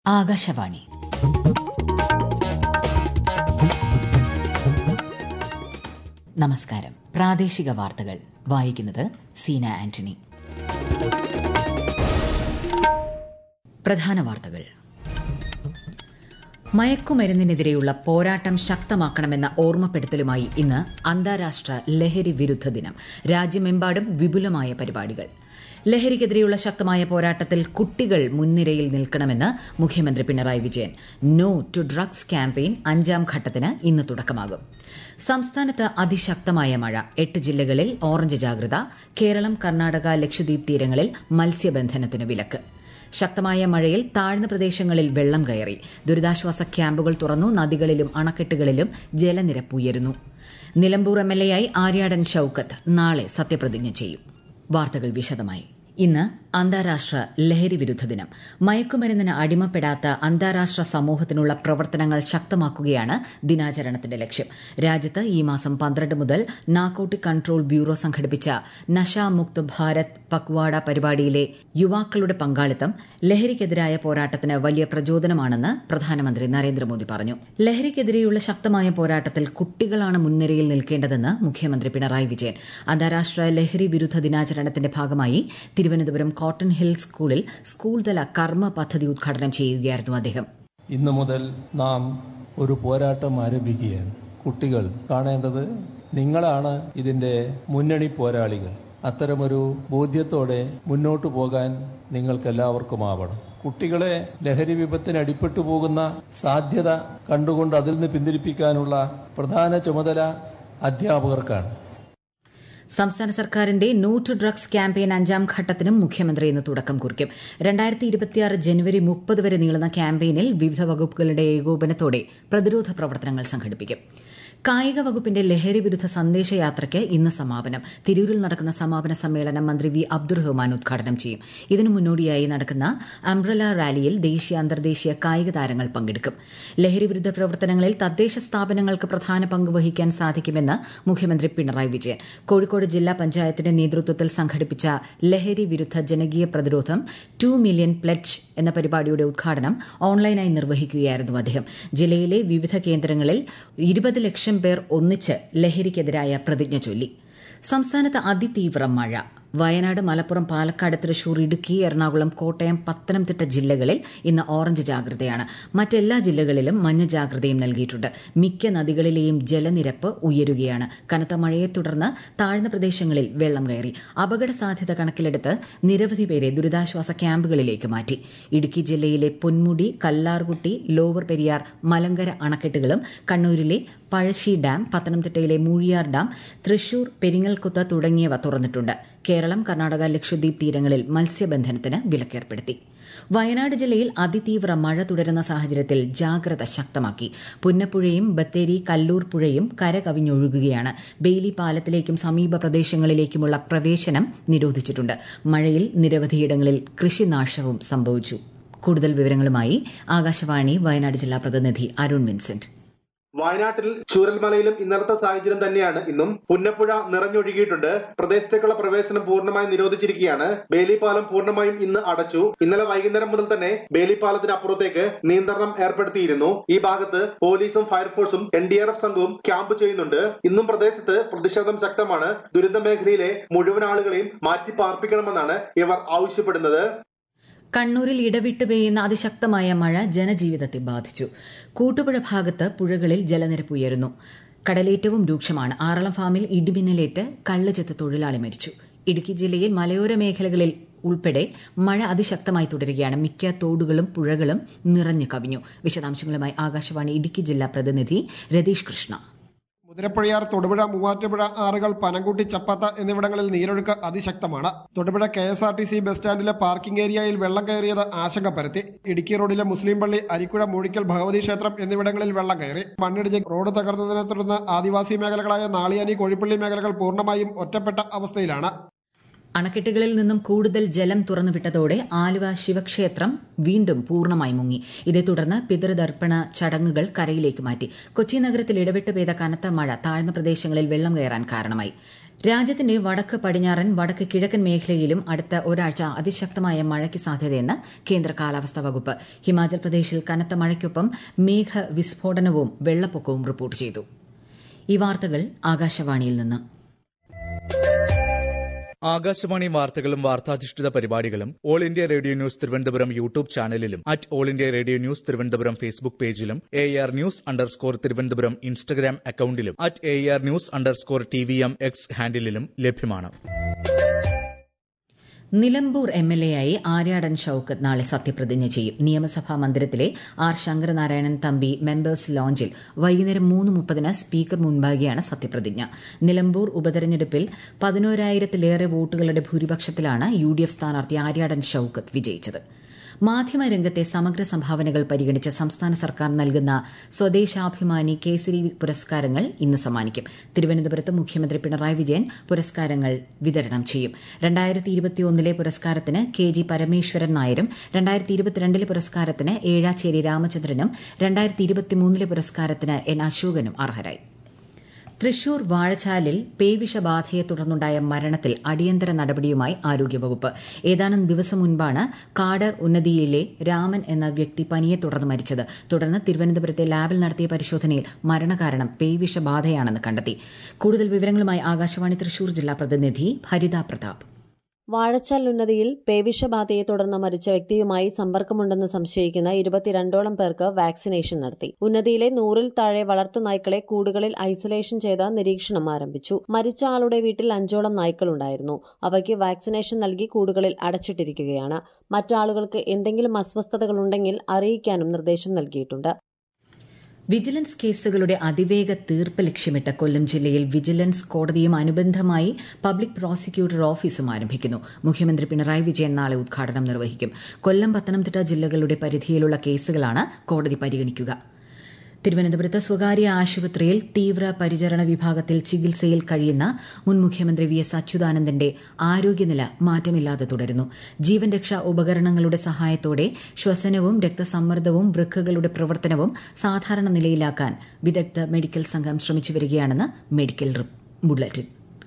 ആകാശവാണി നമസ്കാരം പ്രാദേശിക വാർത്തകൾ വായിക്കുന്നത് സീന ആന്റണി പ്രധാന വാർത്തകൾ മയക്കുമരുന്നിനെതിരെയുള്ള പോരാട്ടം ശക്തമാക്കണമെന്ന ഓർമ്മപ്പെടുത്തലുമായി ഇന്ന് അന്താരാഷ്ട്ര ലഹരി വിരുദ്ധ ദിനം രാജ്യമെമ്പാടും വിപുലമായ പരിപാടികൾ ലഹരിക്കെതിരെയുള്ള ശക്തമായ പോരാട്ടത്തിൽ കുട്ടികൾ മുൻനിരയിൽ നിൽക്കണമെന്ന് മുഖ്യമന്ത്രി Pinarayi Vijayan no to drugs campaign അഞ്ചാം ഘട്ടത്തിന് ഇന്ന് തുടക്കമാകും സംസ്ഥാനത്ത് അതിശക്തമായ മഴ എട്ട് ജില്ലകളിൽ ഓറഞ്ച് ജാഗ്രത കേരളം കർണാടക ലക്ഷദ്വീപ് തീരങ്ങളിൽ മത്സ്യബന്ധനത്തിന് വിലക്ക് ശക്തമായ മഴയിൽ താഴ്ന്ന പ്രദേശങ്ങളിൽ വെള്ളം കയറി ദുരിതാശ്വാസ ക്യാമ്പുകൾ തുറന്നു നദികളിലും അണക്കെട്ടുകളിലും ജലനിരപ്പ് ഉയരുന്നു നിലമ്പൂർ എംഎൽഎയായി ആര്യാടൻ ഷൌക്കത്ത് നാളെ സത്യപ്രതിജ്ഞ ചെയ്യും വാർത്തകൾ വിശദമായി ഇന്ന് അന്താരാഷ്ട്ര ലഹരി വിരുദ്ധ ദിനം മയക്കുമരുന്നിന് അടിമപ്പെടാത്ത അന്താരാഷ്ട്ര സമൂഹത്തിനുള്ള പ്രവർത്തനങ്ങൾ ശക്തമാക്കുകയാണ് ദിനാചരണത്തിന്റെ ലക്ഷ്യം രാജ്യത്ത് ഈ മാസം പന്ത്രണ്ട് മുതൽ നാർക്കോട്ടിക് കൺട്രോൾ ബ്യൂറോ സംഘടിപ്പിച്ച നശാമുക്ത് ഭാരത് പക്വാഡ പരിപാടിയിലെ യുവാക്കളുടെ പങ്കാളിത്തം ലഹരിക്കെതിരായ പോരാട്ടത്തിന് വലിയ പ്രചോദനമാണെന്ന് പ്രധാനമന്ത്രി നരേന്ദ്രമോദി പറഞ്ഞു ലഹരിക്കെതിരെയുള്ള ശക്തമായ പോരാട്ടത്തിൽ കുട്ടികളാണ് മുൻനിരയിൽ നിൽക്കേണ്ടതെന്ന് മുഖ്യമന്ത്രി പിണറായി വിജയൻ അന്താരാഷ്ട്ര ലഹരി വിരുദ്ധ ദിനാചരണത്തിന്റെ ഭാഗമായി തിരുവനന്തപുരം കോട്ടൺ ഹിൽ സ്കൂളിൽ സ്കൂൾ തല കർമ്മ പദ്ധതി ഉദ്ഘാടനം ചെയ്യുകയായിരുന്നു അദ്ദേഹം ഇന്നു മുതൽ നാം ഒരു പോരാട്ടം ആരംഭിക്കുകയാണ് കുട്ടികൾ കാണേണ്ടത് നിങ്ങളാണ് ഇതിന്റെ മുന്നണി പോരാളികൾ അത്തരമൊരു ബോധ്യത്തോടെ മുന്നോട്ടു പോകാൻ നിങ്ങൾക്കെല്ലാവർക്കുമാവണം കുട്ടികളെ ലഹരി വിപത്തിന് അടിപ്പെട്ടു പോകുന്ന സാധ്യത കണ്ടുകൊണ്ട് അതിൽ നിന്ന് പിന്തിരിപ്പിക്കാനുള്ള പ്രധാന ചുമതല അധ്യാപകർക്കാണ് സംസ്ഥാന സർക്കാരിന്റെ നോ ടു ഡ്രഗ്സ് ക്യാമ്പയിൻ അഞ്ചാം ഘട്ടത്തിനും മുഖ്യമന്ത്രി ഇന്ന് തുടക്കം കുറിക്കും രണ്ടായിരത്തി ഇരുപത്തിയാറ് ജനുവരി മുപ്പത് വരെ നീളുന്ന ക്യാമ്പയിനിൽ വിവിധ വകുപ്പുകളുടെ ഏകോപനത്തോടെ പ്രതിരോധ പ്രവർത്തനങ്ങൾ സംഘടിപ്പിക്കും കായിക വകുപ്പിന്റെ ലഹരി വിരുദ്ധ സന്ദേശയാത്രയ്ക്ക് ഇന്ന് സമാപനം തിരൂരിൽ നടക്കുന്ന സമാപന സമ്മേളനം മന്ത്രി വി അബ്ദുറഹ്മാൻ ഉദ്ഘാടനം ചെയ്യും ഇതിനു മുന്നോടിയായി നടക്കുന്ന അംബ്രല റാലിയിൽ ദേശീയ അന്തർദേശീയ കായിക താരങ്ങൾ പങ്കെടുക്കും ലഹരി വിരുദ്ധ പ്രവർത്തനങ്ങളിൽ തദ്ദേശ സ്ഥാപനങ്ങൾക്ക് പ്രധാന പങ്ക് വഹിക്കാൻ സാധിക്കുമെന്ന് മുഖ്യമന്ത്രി പിണറായി വിജയൻ കോഴിക്കോട് ജില്ലാ പഞ്ചായത്തിന്റെ നേതൃത്വത്തിൽ സംഘടിപ്പിച്ച ലഹരി വിരുദ്ധ ജനകീയ പ്രതിരോധം ടു മില്യൺ പ്ലഡ്ജ് എന്ന പരിപാടിയുടെ ഉദ്ഘാടനം ഓൺലൈനായി നിർവഹിക്കുകയായിരുന്നു അദ്ദേഹം ജില്ലയിലെ വിവിധ കേന്ദ്രങ്ങളിൽ ഇരുപത് ലക്ഷം പേർ ഒന്നിച്ച് ലഹരിക്കെതിരായ പ്രതിജ്ഞ ചൊല്ലി സംസ്ഥാനത്ത് അതിതീവ്ര മഴ വയനാട് മലപ്പുറം പാലക്കാട് തൃശൂർ ഇടുക്കി എറണാകുളം കോട്ടയം പത്തനംതിട്ട ജില്ലകളിൽ ഇന്ന് ഓറഞ്ച് ജാഗ്രതയാണ് മറ്റെല്ലാ ജില്ലകളിലും മഞ്ഞ ജാഗ്രതയും നൽകിയിട്ടുണ്ട് മിക്ക നദികളിലെയും ജലനിരപ്പ് ഉയരുകയാണ് കനത്ത മഴയെ തുടർന്ന് താഴ്ന്ന പ്രദേശങ്ങളിൽ വെള്ളം കയറി അപകട സാധ്യത കണക്കിലെടുത്ത് നിരവധി പേരെ ദുരിതാശ്വാസ ക്യാമ്പുകളിലേക്ക് മാറ്റി ഇടുക്കി ജില്ലയിലെ പൊന്മുടി കല്ലാർകുട്ടി ലോവർ പെരിയാർ മലങ്കര അണക്കെട്ടുകളും കണ്ണൂരിലെ പഴശ്ശി ഡാം പത്തനംതിട്ടയിലെ മൂഴിയാർ ഡാം തൃശൂർ പെരിങ്ങൽകുത്ത് തുടങ്ങിയവ തുറന്നിട്ടുണ്ട് കേരളം കർണാടക ലക്ഷദ്വീപ് തീരങ്ങളിൽ മത്സ്യബന്ധനത്തിന് വിലക്കേർപ്പെടുത്തി വയനാട് ജില്ലയിൽ അതിതീവ്ര മഴ തുടരുന്ന സാഹചര്യത്തിൽ ജാഗ്രത ശക്തമാക്കി പുന്നപ്പുഴയും ബത്തേരി കല്ലൂർ പുഴയും കരകവിഞ്ഞൊഴുകുകയാണ് ബെയിലി പാലത്തിലേക്കും സമീപ പ്രദേശങ്ങളിലേക്കുമുള്ള പ്രവേശനം നിരോധിച്ചിട്ടുണ്ട് മഴയിൽ നിരവധിയിടങ്ങളിൽ കൃഷിനാശവും സംഭവിച്ചു കൂടുതൽ വിവരങ്ങളുമായി ആകാശവാണി വയനാട് ജില്ലാ പ്രതിനിധി അരുൺ വിൻസെന്റ് വയനാട്ടിൽ ചൂരൽമലയിലും ഇന്നലത്തെ സാഹചര്യം തന്നെയാണ് ഇന്നും പുന്നപ്പുഴ നിറഞ്ഞൊഴുകിയിട്ടുണ്ട് പ്രദേശത്തേക്കുള്ള പ്രവേശനം പൂർണ്ണമായും നിരോധിച്ചിരിക്കുകയാണ് ബേലിപ്പാലം പൂർണ്ണമായും ഇന്ന് അടച്ചു ഇന്നലെ വൈകുന്നേരം മുതൽ തന്നെ ബേലിപ്പാലത്തിന് അപ്പുറത്തേക്ക് നിയന്ത്രണം ഏർപ്പെടുത്തിയിരുന്നു ഈ ഭാഗത്ത് പോലീസും ഫയർഫോഴ്സും എൻ ഡി ആർ എഫ് സംഘവും ക്യാമ്പ് ചെയ്യുന്നുണ്ട് ഇന്നും പ്രദേശത്ത് പ്രതിഷേധം ശക്തമാണ് ദുരന്ത മേഖലയിലെ മുഴുവൻ ആളുകളെയും മാറ്റി പാർപ്പിക്കണമെന്നാണ് ഇവർ ആവശ്യപ്പെടുന്നത് കണ്ണൂരിൽ ഇടവിട്ട് പെയ്യുന്ന അതിശക്തമായ മഴ ജനജീവിതത്തെ ബാധിച്ചു കൂട്ടുപുഴ ഭാഗത്ത് പുഴകളിൽ ജലനിരപ്പ് ഉയരുന്നു കടലേറ്റവും രൂക്ഷമാണ് ആറളം ഫാമിൽ ഇടിമിന്നലേറ്റ് കള്ളുചെത്ത് തൊഴിലാളി മരിച്ചു ഇടുക്കി ജില്ലയിൽ മലയോര മേഖലകളിൽ ഉൾപ്പെടെ മഴ അതിശക്തമായി തുടരുകയാണ് മിക്ക തോടുകളും പുഴകളും നിറഞ്ഞു കവിഞ്ഞു വിശദാംശങ്ങളുമായി ആകാശവാണി ഇടുക്കി ജില്ലാ പ്രതിനിധി രതീഷ് കൃഷ്ണ മുതിരപ്പുഴയാർ തൊടുപുഴ മൂവാറ്റുപുഴ ആറുകൾ പനംകുട്ടി ചപ്പാത്ത എന്നിവിടങ്ങളിൽ നീരൊഴുക്ക് അതിശക്തമാണ് Thodupuzha K S R T C bus സ്റ്റാൻഡിലെ പാർക്കിംഗ് ഏരിയയിൽ വെള്ളം കയറിയത് ആശങ്ക പരത്തി ഇടുക്കി റോഡിലെ മുസ്ലിം പള്ളി അരിക്കുഴ മൂഴിക്കൽ ഭഗവതി ക്ഷേത്രം എന്നിവിടങ്ങളിൽ വെള്ളം കയറി മണ്ണിടിഞ്ഞ് റോഡ് തകർന്നതിനെ തുടർന്ന് ആദിവാസി മേഖലകളായ നാളിയാനി കോഴിപ്പള്ളി മേഖലകൾ പൂർണ്ണമായും ഒറ്റപ്പെട്ട അവസ്ഥയിലാണ് അണക്കെട്ടുകളിൽ നിന്നും കൂടുതൽ ജലം തുറന്നുവിട്ടതോടെ ആലുവ ശിവക്ഷേത്രം വീണ്ടും പൂർണ്ണമായി മുങ്ങി ഇതേ തുടർന്ന് പിതൃതർപ്പണ ചടങ്ങുകൾ കരയിലേക്ക് മാറ്റി കൊച്ചി നഗരത്തിൽ ഇടവിട്ട് പെയ്ത കനത്ത മഴ താഴ്ന്ന പ്രദേശങ്ങളിൽ വെള്ളം കയറാൻ കാരണമായി രാജ്യത്തിന്റെ വടക്ക് പടിഞ്ഞാറൻ വടക്ക് കിഴക്കൻ മേഖലയിലും അടുത്ത ഒരാഴ്ച അതിശക്തമായ മഴയ്ക്ക് സാധ്യതയെന്ന് കേന്ദ്ര കാലാവസ്ഥാ വകുപ്പ് ഹിമാചൽ പ്രദേശിൽ കനത്ത മഴയ്ക്കൊപ്പം മേഘ വിസ്ഫോടനവും വെള്ളപ്പൊക്കവും റിപ്പോർട്ട് ചെയ്തു ഈ വാർത്തകൾ ആകാശവാണിയിൽ നിന്ന് ആകാശവാണി വാർത്തകളും വാർത്താധിഷ്ഠിത പരിപാടികളും all India radio news Thiruvananthapuram YouTube ചാനലിലും at all India radio news Thiruvananthapuram Facebook പേജിലും A R news underscore Thiruvananthapuram Instagram അക്കൌണ്ടിലും at A R news underscore T V M X ഹാൻഡിലും ലഭ്യമാണ് നിലമ്പൂർ എം എൽ എ ആയി ആര്യാടൻ ഷൌക്കത്ത് നാളെ സത്യപ്രതിജ്ഞ ചെയ്യും നിയമസഭാ മന്ദിരത്തിലെ ആർ ശങ്കരനാരായണൻ തമ്പി മെമ്പേഴ്സ് ലോഞ്ചിൽ വൈകുന്നേരം മൂന്ന് മുപ്പതിന് സ്പീക്കർ മുൻപാകെയാണ് സത്യപ്രതിജ്ഞ നിലമ്പൂർ ഉപതെരഞ്ഞെടുപ്പിൽ പതിനോരായിരത്തിലേറെ വോട്ടുകളുടെ ഭൂരിപക്ഷത്തിലാണ് യു ഡി എഫ് സ്ഥാനാർത്ഥി ആര്യാടൻ ഷൌക്കത്ത് വിജയിച്ചത് മാധ്യമരംഗത്തെ സമഗ്ര സംഭാവനകൾ പരിഗണിച്ച് സംസ്ഥാന സർക്കാർ നൽകുന്ന സ്വദേശാഭിമാനി കേസരി പുരസ്കാരങ്ങൾ ഇന്ന് സമ്മാനിക്കും തിരുവനന്തപുരത്ത് മുഖ്യമന്ത്രി പിണറായി വിജയൻ പുരസ്കാരങ്ങൾ വിതരണം ചെയ്യും രണ്ടായിരത്തി ഇരുപത്തിയൊന്നിലെ പുരസ്കാരത്തിന് കെ ജി പരമേശ്വരൻ നായരും രണ്ടായിരത്തി ഇരുപത്തിരണ്ടിലെ പുരസ്കാരത്തിന് ഏഴാച്ചേരി രാമചന്ദ്രനും രണ്ടായിരത്തി ഇരുപത്തിമൂന്നിലെ പുരസ്കാരത്തിന് എൻ അശോകനും അർഹരായി തൃശൂർ വാഴച്ചാലിൽ പേവിഷബാധയെ തുടർന്നുണ്ടായ മരണത്തിൽ അടിയന്തര നടപടിയുമായി ആരോഗ്യവകുപ്പ് ഏതാനും ദിവസം മുൻപാണ് കാടർ ഉന്നതിയിലെ രാമൻ എന്ന വ്യക്തി പനിയെ തുടർന്ന് മരിച്ചത് തുടർന്ന് തിരുവനന്തപുരത്തെ ലാബിൽ നടത്തിയ പരിശോധനയിൽ മരണകാരണം പേവിഷബാധയാണെന്ന് കണ്ടെത്തി കൂടുതൽ വിവരങ്ങളുമായി ആകാശവാണി തൃശൂർ ജില്ലാ പ്രതിനിധി ഭരിത പ്രതാപ് വാഴച്ചാൽ ഉന്നതിയിൽ പേവിഷബാധയെ തുടർന്ന് മരിച്ച വ്യക്തിയുമായി സമ്പർക്കമുണ്ടെന്ന് സംശയിക്കുന്ന ഇരുപത്തിരണ്ടോളം പേർക്ക് വാക്സിനേഷൻ നടത്തി ഉന്നതിയിലെ നൂറിൽ താഴെ വളർത്തുനായ്ക്കളെ കൂടുകളിൽ ഐസൊലേഷൻ ചെയ്ത് നിരീക്ഷണം ആരംഭിച്ചു മരിച്ച ആളുടെ വീട്ടിൽ അഞ്ചോളം നായ്ക്കളുണ്ടായിരുന്നു അവയ്ക്ക് വാക്സിനേഷൻ നൽകി കൂടുകളിൽ അടച്ചിട്ടിരിക്കുകയാണ് മറ്റാളുകൾക്ക് എന്തെങ്കിലും അസ്വസ്ഥതകളുണ്ടെങ്കിൽ അറിയിക്കാനും നിർദ്ദേശം നൽകിയിട്ടുണ്ട് വിജിലൻസ് കേസുകളുടെ അതിവേഗ തീർപ്പ് ലക്ഷ്യമിട്ട് കൊല്ലം ജില്ലയിൽ വിജിലൻസ് കോടതിയും അനുബന്ധമായി പബ്ലിക് പ്രോസിക്യൂട്ടർ ഓഫീസും ആരംഭിക്കുന്നു മുഖ്യമന്ത്രി പിണറായി വിജയൻ നാളെ ഉദ്ഘാടനം നിർവഹിക്കും കൊല്ലം പത്തനംതിട്ട ജില്ലകളുടെ പരിധിയിലുള്ള കേസുകളാണ് കോടതി പരിഗണിക്കുക തിരുവനന്തപുരത്ത് സ്വകാര്യ ആശുപത്രിയിൽ തീവ്ര പരിചരണ വിഭാഗത്തിൽ ചികിത്സയിൽ കഴിയുന്ന മുൻ മുഖ്യമന്ത്രി വി എസ് അച്യുതാനന്ദന്റെ ആരോഗ്യനില മാറ്റമില്ലാതെ തുടരുന്നു ജീവൻ രക്ഷാ ഉപകരണങ്ങളുടെ സഹായത്തോടെ ശ്വസനവും രക്തസമ്മർദ്ദവും വൃക്കകളുടെ പ്രവർത്തനവും സാധാരണ നിലയിലാക്കാൻ വിദഗ്ധ മെഡിക്കൽ സംഘം ശ്രമിച്ചു വരികയാണെന്ന് മെഡിക്കൽ ബുള്ളറ്റിൻ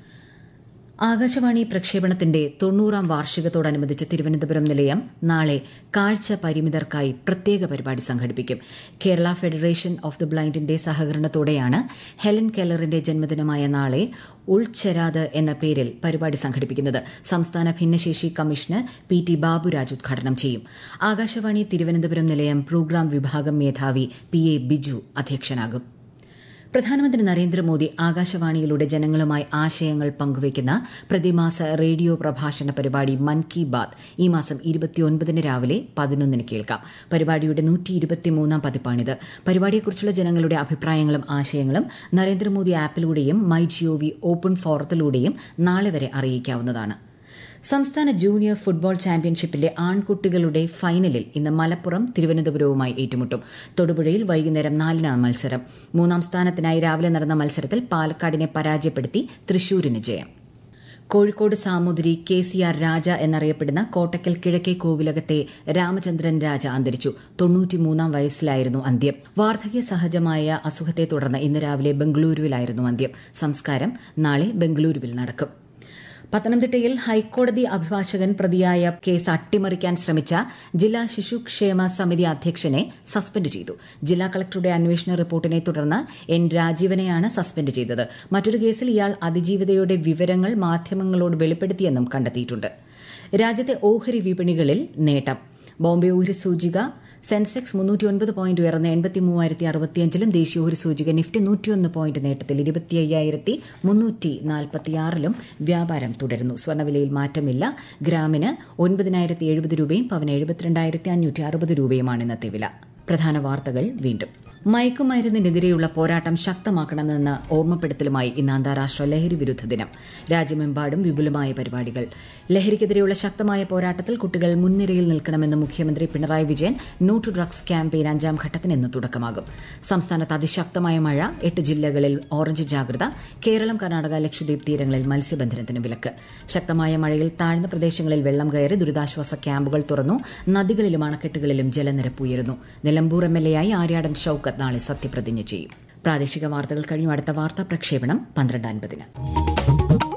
ആകാശവാണി പ്രക്ഷേപണത്തിന്റെ തൊണ്ണൂറാം വാർഷികത്തോടനുബന്ധിച്ച് തിരുവനന്തപുരം നിലയം നാളെ കാഴ്ച പരിമിതർക്കായി പ്രത്യേക പരിപാടി സംഘടിപ്പിക്കും കേരള ഫെഡറേഷൻ ഓഫ് ദി ബ്ലൈൻഡിന്റെ സഹകരണത്തോടെയാണ് ഹെലൻ കെല്ലറിന്റെ ജന്മദിനമായ നാളെ ഉൾച്ചെരാത് എന്ന പേരിൽ പരിപാടി സംഘടിപ്പിക്കുന്നത് സംസ്ഥാന ഭിന്നശേഷി കമ്മീഷണർ പി ടി ബാബുരാജ് ഉദ്ഘാടനം ചെയ്യും ആകാശവാണി തിരുവനന്തപുരം നിലയം പ്രോഗ്രാം വിഭാഗം മേധാവി പി എ ബിജു അധ്യക്ഷനാകും പ്രധാനമന്ത്രി നരേന്ദ്രമോദി ആകാശവാണിയിലൂടെ ജനങ്ങളുമായി ആശയങ്ങൾ പങ്കുവയ്ക്കുന്ന പ്രതിമാസ റേഡിയോ പ്രഭാഷണ പരിപാടി മൻ കി ബാത് ഈ മാസം ഇരുപത്തിയൊൻപതിന് രാവിലെ പതിനൊന്നിന് കേൾക്കാം പരിപാടിയുടെ നൂറ്റി ഇരുപത്തിമൂന്നാം പതിപ്പാണിത് പരിപാടിയെക്കുറിച്ചുള്ള ജനങ്ങളുടെ അഭിപ്രായങ്ങളും ആശയങ്ങളും നരേന്ദ്രമോദി ആപ്പിലൂടെയും മൈ ജിഒവി ഓപ്പൺ ഫോറത്തിലൂടെയും നാളെ വരെ അറിയിക്കാവുന്നതാണ് സംസ്ഥാന ജൂനിയർ ഫുട്ബോൾ ചാമ്പ്യൻഷിപ്പിന്റെ ആൺകുട്ടികളുടെ ഫൈനലിൽ ഇന്ന് മലപ്പുറം തിരുവനന്തപുരവുമായി ഏറ്റുമുട്ടും തൊടുപുഴയിൽ വൈകുന്നേരം നാലിനാണ് മത്സരം മൂന്നാം സ്ഥാനത്തിനായി രാവിലെ നടന്ന മത്സരത്തിൽ പാലക്കാടിനെ പരാജയപ്പെടുത്തി തൃശൂരിന് ജയം Kozhikode Samoothiri K C R Raja എന്നറിയപ്പെടുന്ന കോട്ടക്കൽ കിഴക്കേ കോവിലകത്തെ രാമചന്ദ്രൻ രാജ അന്തരിച്ചു തൊണ്ണൂറ്റിമൂന്നാം വയസ്സിലായിരുന്നു അന്ത്യം വാർദ്ധക്യ സഹജമായ അസുഖത്തെ തുടർന്ന് ഇന്ന് രാവിലെ ബംഗളൂരുവിലായിരുന്നു അന്ത്യം സംസ്കാരം നാളെ ബംഗളൂരുവിൽ നടക്കും പത്തനംതിട്ടയിൽ ഹൈക്കോടതി അഭിഭാഷകൻ പ്രതിയായ കേസ് അട്ടിമറിക്കാൻ ശ്രമിച്ച ജില്ലാ ശിശുക്ഷേമ സമിതി അധ്യക്ഷനെ സസ്പെൻഡ് ചെയ്തു ജില്ലാ കളക്ടറുടെ അന്വേഷണ റിപ്പോർട്ടിനെ തുടർന്ന് എൻ രാജീവനെയാണ് സസ്പെൻഡ് ചെയ്തത് മറ്റൊരു കേസിൽ ഇയാൾ അതിജീവിതയുടെ വിവരങ്ങൾ മാധ്യമങ്ങളോട് വെളിപ്പെടുത്തിയെന്നും കണ്ടെത്തിയിട്ടുണ്ട് രാജ്യത്തെ ഓഹരി വിപണികളിൽ നേട്ടം ബോംബെ ഓഹരി സൂചിക സെൻസെക്സ് മുന്നൂറ്റി ഒൻപത് പോയിന്റ് ഉയർന്ന് എൺപത്തി മൂവായിരത്തി അറുപത്തിയഞ്ചിലും ദേശീയ ഒരു സൂചിക നിഫ്റ്റി നൂറ്റിയൊന്ന് പോയിന്റ് നേട്ടത്തിൽ ഇരുപത്തി അയ്യായിരത്തി മുന്നൂറ്റി നാൽപ്പത്തിയാറിലും വ്യാപാരം തുടരുന്നു സ്വർണ്ണവിലയിൽ മാറ്റമില്ല ഗ്രാമിന് ഒൻപതിനായിരത്തി എഴുപത് രൂപയും പവന് എഴുപത്തിരണ്ടായിരത്തി അഞ്ഞൂറ്റി അറുപത് രൂപയുമാണ് ഇന്നത്തെ വില പ്രധാന വാർത്തകൾ വീണ്ടും മയക്കുമരുന്നിനെതിരെയുള്ള പോരാട്ടം ശക്തമാക്കണമെന്ന ഓർമ്മപ്പെടുത്തലുമായി ഇന്ന് അന്താരാഷ്ട്ര ലഹരി വിരുദ്ധ ദിനം രാജ്യമെമ്പാടും വിപുലമായ പരിപാടികൾ ലഹരിക്കെതിരെയുള്ള ശക്തമായ പോരാട്ടത്തിൽ കുട്ടികൾ മുൻനിരയിൽ നിൽക്കണമെന്ന് മുഖ്യമന്ത്രി Pinarayi Vijayan no to drugs campaign അഞ്ചാം ഘട്ടത്തിന് ഇന്ന് തുടക്കമാകും സംസ്ഥാനത്ത് അതിശക്തമായ മഴ എട്ട് ജില്ലകളിൽ ഓറഞ്ച് ജാഗ്രത കേരളം കർണാടക ലക്ഷദ്വീപ് തീരങ്ങളിൽ മത്സ്യബന്ധനത്തിന് വിലക്ക് ശക്തമായ മഴയിൽ താഴ്ന്ന പ്രദേശങ്ങളിൽ വെള്ളം കയറി ദുരിതാശ്വാസ ക്യാമ്പുകൾ തുറന്നു നദികളിലും അണക്കെട്ടുകളിലും ജലനിരപ്പ് ഉയരുന്നു നിലമ്പൂർ എം എൽ എയായി ആര്യാടൻ ഷൌക്കത്ത് നാളെ സത്യപ്രതിജ്ഞ ചെയ്യും പ്രാദേശിക വാർത്തകൾ കഴിഞ്ഞു അടുത്ത വാർത്താ പ്രക്ഷേപണം പന്ത്രണ്ട് അൻപതിന്